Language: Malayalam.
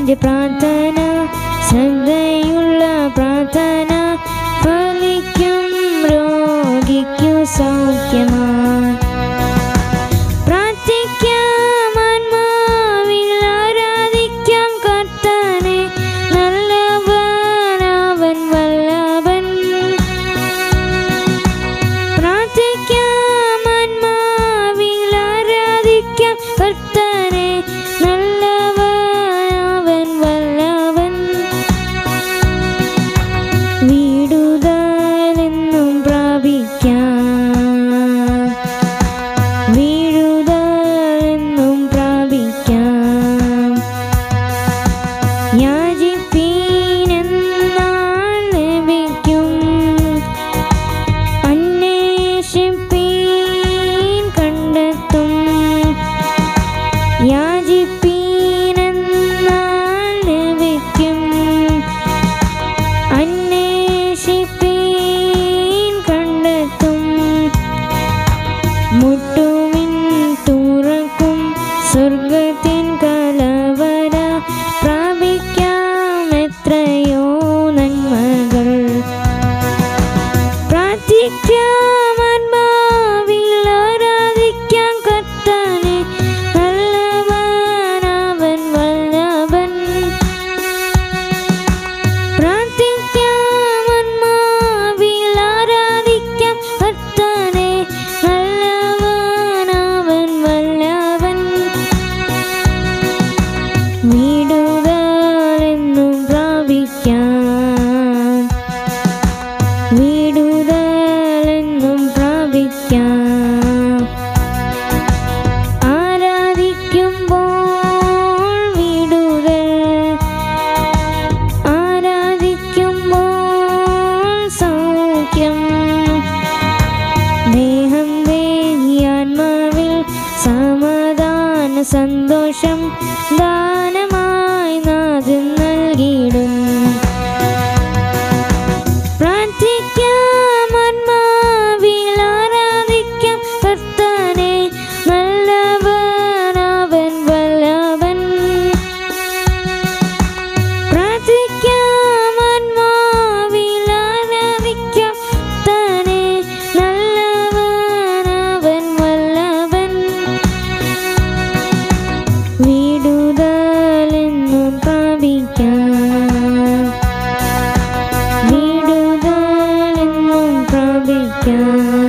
എൻ്റെ പ്രാർത്ഥന ശ്രദ്ധയുള്ള പ്രാർത്ഥന ഫലിക്കും രോഗിക്കു സൗഖ്യമായി പ്രാർത്ഥിക്കാം ആത്മാവിൽ ആരാധിക്കാം കർത്തനെ നല്ലവൻ അവൻ വല്ലവൻ പ്രാർത്ഥിക്കാം ആത്മാവിൽ ആരാധിക്കാം കർത്തനെ നല്ലവൻ അവൻ വല്ലവൻ വീടുതലെന്നും പ്രാപിക്കാം വീഴുതലെന്നും പ്രാപിക്കാം യാചിപ്പീനെന്നാൽ ലഭിക്കും അന്വേഷിപ്പീൻ കണ്ടെത്തും യാചിപ്പീനെന്നാൽ ലഭിക്കും അന്വേഷിപ്പീൻ കണ്ടെത്തും മുട്ടുവിൻ തുറക്കും സ്വർഗത്തിൻ കലവര പ്രാപിക്കാം എത്രയോ നന്മകൾ പ്രാർത്ഥിക്കാം ആത്മാവിൽ ആരാധിക്കാം കർത്താനെ നല്ലവൻ അവൻ വല്ലവൻ പ്രാർത്ഥിക്കാം ആത്മാവിൽ ആരാധിക്കാം കർത്താനെ നല്ലവൻ അവൻ വല്ലവൻ വീടുകളെന്നും പ്രാപിക്കാം വീടുതലെന്നും പ്രാപിക്കാം ആരാധിക്കുമ്പോൾ വീടുകൾ ആരാധിക്കുമ്പോൾ സൗഖ്യം ദേഹം ദേഹിയാത്മാവിൽ സമാധാന സന്തോഷം ദാനമായി നാഥൻ നൽകിയിടും പ്രാർത്ഥിക്കാം ആത്മാവിൽ ആരാധിക്കാം കർത്താനെ നല്ലവൻ അവൻ വല്ലവൻ പ്രാർത്ഥിക്കാം ആത്മാവിൽ ആരാധിക്കാം കർത്താനെ നല്ലവൻ അവൻ വല്ലവൻ വീടുതലെന്നും പ്രാപിക്കാം വീടുതലെന്നും പ്രാപിക്കാം